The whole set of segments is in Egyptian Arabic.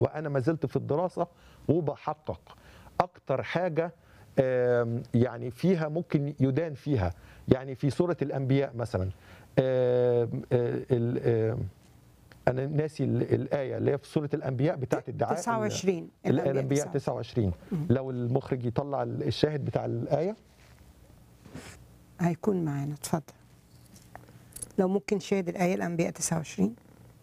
وانا ما زلت في الدراسه وبحقق اكتر حاجه آم، يعني فيها ممكن يدان فيها يعني في سوره الانبياء مثلا آم، آه، ال- آم، انا ناسي ال- الايه اللي هي في سوره الانبياء بتاعت الدعاء 29 ال- الانبياء 29. 29 لو المخرج يطلع الشاهد بتاع الايه هيكون معانا اتفضل لو ممكن شاهد الآية الأنبياء 29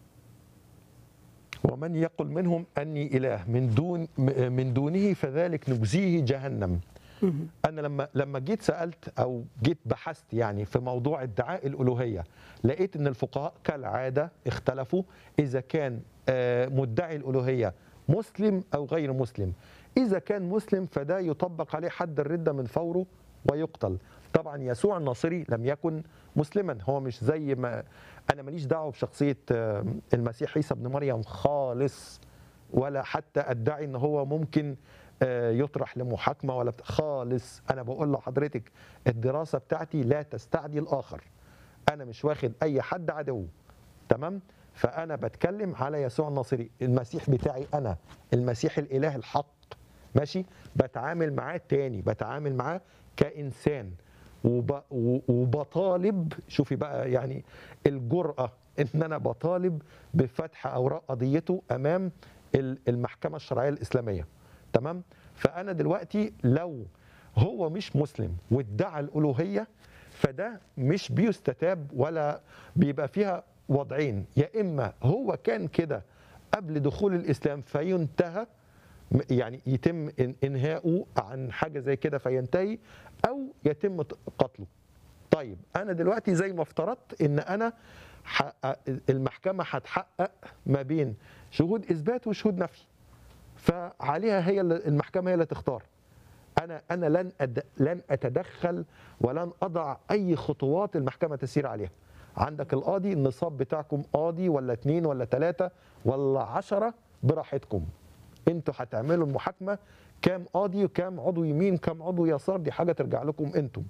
ومن يقل منهم اني اله من دون م- من دونه فذلك نجزيه جهنم مهم. انا لما لما جيت سالت او جيت بحثت يعني في موضوع ادعاء الالوهيه لقيت ان الفقهاء كالعاده اختلفوا اذا كان آه، مدعي الالوهيه مسلم او غير مسلم اذا كان مسلم فده يطبق عليه حد الرده من فوره ويقتل طبعا يسوع الناصري لم يكن مسلما هو مش زي ما انا ماليش دعوه بشخصيه آه، المسيح عيسى ابن مريم خالص ولا حتى ادعي ان هو ممكن آه، يطرح لمحاكمه ولا بت... خالص انا بقول لحضرتك الدراسه بتاعتي لا تستعدي الاخر انا مش واخد اي حد عدو تمام فانا بتكلم على يسوع الناصري المسيح بتاعي انا المسيح الاله الحق ماشي بتعامل معاه تاني بتعامل معاه كانسان وب... و- وبطالب شوفي بقى يعني الجرأة ان انا بطالب بفتح اوراق قضيته امام ال- المحكمة الشرعية الاسلامية تمام فانا دلوقتي لو هو مش مسلم وادعى الالوهية فده مش بيستتاب ولا بيبقى فيها وضعين يا اما هو كان كده قبل دخول الاسلام فينتهى م- يعني يتم إن- انهاؤه عن حاجه زي كده فينتهي او يتم ت- قتله طيب انا دلوقتي زي ما افترضت ان انا حقق المحكمه هتحقق ما بين شهود اثبات وشهود نفي فعليها هي اللي- المحكمه هي اللي تختار انا انا لن أد... لن اتدخل ولن اضع اي خطوات المحكمه تسير عليها عندك القاضي النصاب بتاعكم قاضي ولا اتنين ولا تلاتة ولا عشرة براحتكم انتوا هتعملوا المحاكمه كام قاضي وكام عضو يمين كام عضو يسار دي حاجه ترجع لكم انتم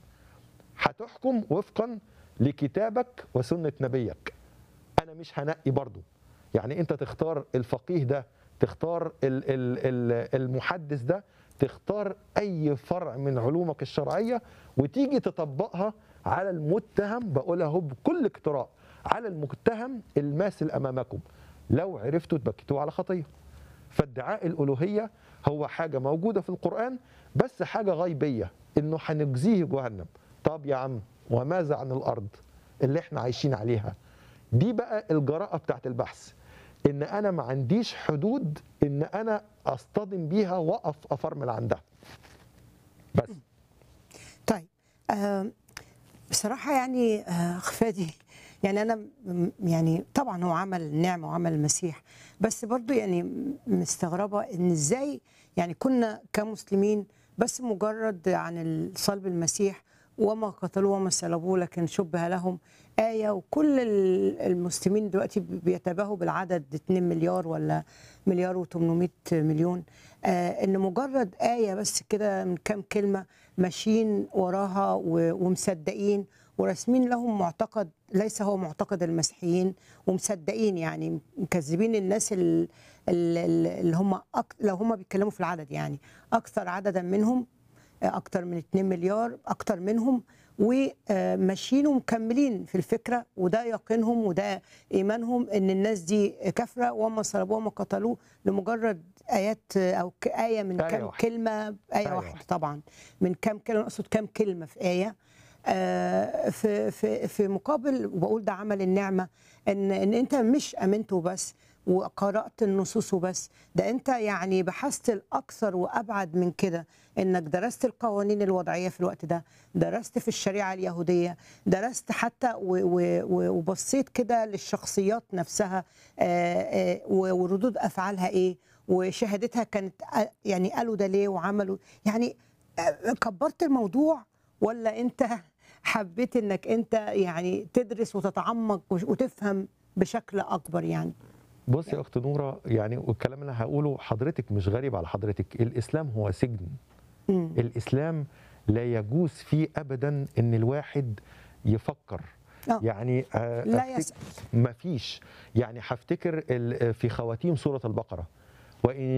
هتحكم وفقا لكتابك وسنه نبيك انا مش هنقي برضو يعني انت تختار الفقيه ده تختار ال- ال- ال- المحدث ده تختار اي فرع من علومك الشرعيه وتيجي تطبقها على المتهم بقولها اهو بكل اقتراء على المتهم الماثل امامكم لو عرفتوا تبكتوه على خطيه فادعاء الالوهيه هو حاجه موجوده في القران بس حاجه غيبيه انه هنجزيه جهنم طب يا عم وماذا عن الارض اللي احنا عايشين عليها دي بقى الجراءه بتاعت البحث ان انا ما عنديش حدود ان انا اصطدم بيها واقف افرمل عندها بس طيب آه بصراحة يعني آه خفادي يعني أنا م- يعني طبعا هو عمل نعمة وعمل المسيح بس برضو يعني م- مستغربة إن إزاي يعني كنا كمسلمين بس مجرد عن صلب المسيح وما قتلوه وما صلبوه لكن شبه لهم آية وكل ال- المسلمين دلوقتي بيتباهوا بالعدد 2 مليار ولا مليار و800 مليون آه إن مجرد آية بس كده من كام كلمة ماشيين وراها و- ومصدقين وراسمين لهم معتقد ليس هو معتقد المسيحيين ومصدقين يعني مكذبين الناس ال- ال- ال- اللي هم أك... لو هم بيتكلموا في العدد يعني اكثر عددا منهم اكتر من 2 مليار اكتر منهم وماشيين ومكملين في الفكره وده يقينهم وده ايمانهم ان الناس دي كافره وما صلبوه وما قتلوه لمجرد ايات او ك- ايه من آية كام واحدة. كلمه ايه, آية واحده واحدة. طبعا من كام كلمه اقصد كام كلمه في ايه آه، في في في مقابل وبقول ده عمل النعمه ان ان انت مش امنته بس وقرات النصوص وبس ده انت يعني بحثت الاكثر وابعد من كده انك درست القوانين الوضعيه في الوقت ده درست في الشريعه اليهوديه درست حتى و- و- و- وبصيت كده للشخصيات نفسها آه، آه، و- وردود افعالها ايه وشهادتها كانت آه، يعني قالوا ده ليه وعملوا يعني آه، كبرت الموضوع ولا انت حبيت انك انت يعني تدرس وتتعمق وش- وتفهم بشكل اكبر يعني بص يا اخت نوره يعني والكلام اللي هقوله حضرتك مش غريب على حضرتك الاسلام هو سجن مم. الاسلام لا يجوز فيه ابدا ان الواحد يفكر آه. يعني آه، لا أفتك- يسأل. مفيش يعني هفتكر ال- في خواتيم سوره البقره وإن